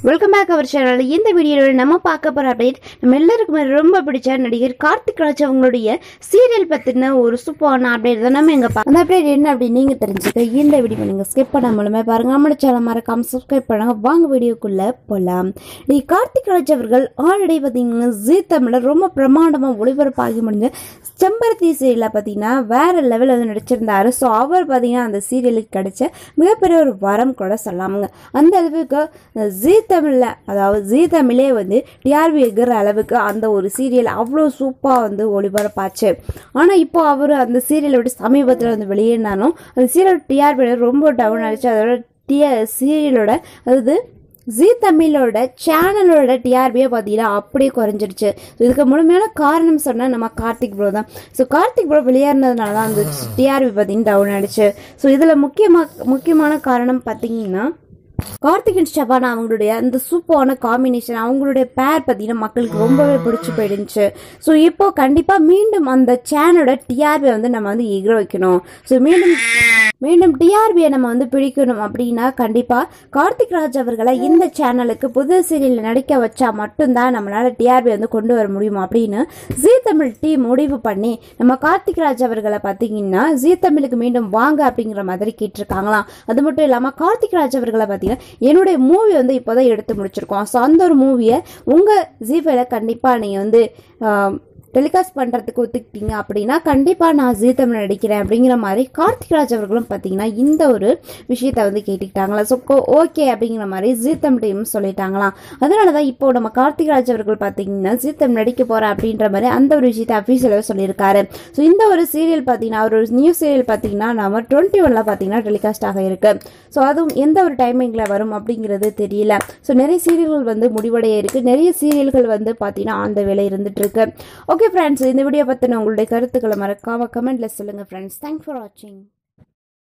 welcome back our channel இந்த வீடியோவில் நம்ம பார்க்க போகிற அப்டேட் நம்ம எல்லாருக்குமே ரொம்ப பிடிச்ச நடிகர் கார்த்திக் ராஜ் அவங்களுடைய சீரியல் பற்றின ஒரு சூப்பரான அப்டேட் தான் நம்ம எங்கே பார்க்க அந்த அப்டேட் என்ன அப்படின்னு நீங்கள் தெரிஞ்சுக்க இந்த வீடியோ நீங்கள் ஸ்கிப் பண்ணாமலுமே பாருங்க நம்மளோட சேனல் மறக்காம சப்ஸ்கிரைப் பண்ணுங்க வாங்க வீடியோக்குள்ளே போகலாம் நீ கார்த்திக் ராஜ் அவர்கள் ஆல்ரெடி பார்த்தீங்கன்னா ஜீ தமிழில் ரொம்ப பிரமாண்டமாக ஒளிபரப்பாகி முடிஞ்ச செம்பருத்தி சீரியலில் பார்த்தீங்கன்னா வேற லெவலில் வந்து நடிச்சிருந்தாரு ஸோ அவர் பார்த்தீங்கன்னா அந்த சீரியலுக்கு கிடைச்ச மிகப்பெரிய ஒரு வரம் கூட சொல்லாமுங்க அந்த அளவுக்கு ஜீ தமிழில் அதாவது ஜீ தமிழே வந்து டிஆர்பி எகிற அளவுக்கு அந்த ஒரு சீரியல் அவ்வளோ சூப்பராக வந்து ஒளிபரப்பாச்சு ஆனால் இப்போ அவர் அந்த சீரியலை விட்டு சமீபத்தில் வந்து வெளியேறினாலும் அந்த சீரியல் டிஆர்பி ரொம்ப டவுன் ஆயிடுச்சு அதோட டிஆர் சீரியலோட அதாவது ஜீ தமிழோட சேனலோட டிஆர்பியை பார்த்தீங்கன்னா அப்படியே குறைஞ்சிருச்சு ஸோ இதுக்கு முழுமையான காரணம் சொன்னால் நம்ம கார்த்திக் ப்ரோ தான் ஸோ கார்த்திக் ப்ரோ வெளியேறினதுனால தான் அந்த டிஆர்பி பார்த்தீங்கன்னா டவுன் ஆயிடுச்சு ஸோ இதில் முக்கியமாக முக்கியமான காரணம் பார்த்தீங்கன்னா கார்த்திக் அண்ட் ஷபானா அவங்களுடைய அந்த சூப்பரான காம்பினேஷன் அவங்களுடைய பேர் பார்த்தீங்கன்னா மக்களுக்கு ரொம்பவே பிடிச்சி போயிடுச்சு ஸோ இப்போ கண்டிப்பாக மீண்டும் அந்த சேனலோட டிஆர்பி வந்து நம்ம வந்து எகிர வைக்கணும் ஸோ மீண்டும் மீண்டும் டிஆர்பியை நம்ம வந்து பிடிக்கணும் அப்படின்னா கண்டிப்பாக கார்த்திக் ராஜ் அவர்களை இந்த சேனலுக்கு புது சீரியலில் நடிக்க வச்சா மட்டும்தான் நம்மளால் டிஆர்பி வந்து கொண்டு வர முடியும் அப்படின்னு ஜீ தமிழ் டீம் முடிவு பண்ணி நம்ம கார்த்திக் ராஜ் அவர்களை பார்த்தீங்கன்னா ஜீ தமிழுக்கு மீண்டும் வாங்க அப்படிங்கிற மாதிரி கேட்டிருக்காங்களாம் அது மட்டும் இல்லாமல் கார்த்திக் ராஜ் அவர்களை பார்த்தீங்கன்னா என்னுடைய மூவி வந்து இப்போதான் எடுத்து முடிச்சிருக்கோம் ஸோ அந்த ஒரு மூவியை உங்கள் ஜீஃபைல கண்டிப்பாக நீங்கள் வந்து டெலிகாஸ்ட் பண்ணுறதுக்கு ஒத்துக்கிட்டீங்க அப்படின்னா கண்டிப்பாக நான் ஜீ தமிழ் நடிக்கிறேன் அப்படிங்கிற மாதிரி கார்த்திக் ராஜ் அவர்களும் பார்த்தீங்கன்னா இந்த ஒரு விஷயத்தை வந்து கேட்டுக்கிட்டாங்களா ஸோ ஓகே அப்படிங்கிற மாதிரி ஜீ தமிழ் டீம் சொல்லிட்டாங்களாம் அதனால தான் இப்போ நம்ம கார்த்திக் ராஜ் அவர்கள் பார்த்தீங்கன்னா ஜீ தமிழ் நடிக்க போகிறேன் அப்படின்ற மாதிரி அந்த ஒரு விஷயத்தை அஃபீஷியலாக சொல்லியிருக்காரு ஸோ இந்த ஒரு சீரியல் பார்த்தீங்கன்னா ஒரு நியூ சீரியல் பார்த்தீங்கன்னா நம்ம டுவெண்ட்டி ஒனில் பார்த்தீங்கன்னா டெலிகாஸ்ட் ஆக இருக்கு ஸோ அதுவும் எந்த ஒரு டைமிங்கில் வரும் அப்படிங்கிறது தெரியல ஸோ நிறைய சீரியல்கள் வந்து முடிவடைய இருக்கு நிறைய சீரியல்கள் வந்து பார்த்தீங்கன்னா அந்த வேலை இருந்துட்டு இருக்கு ஓகே ஃப்ரெண்ட்ஸ் இந்த வீடியோ பற்றின உங்களுடைய கருத்துக்களை மறக்காம கமெண்ட்ல சொல்லுங்கள் ஃப்ரெண்ட்ஸ் தேங்க்ஸ் ஃபார் வாட்சிங்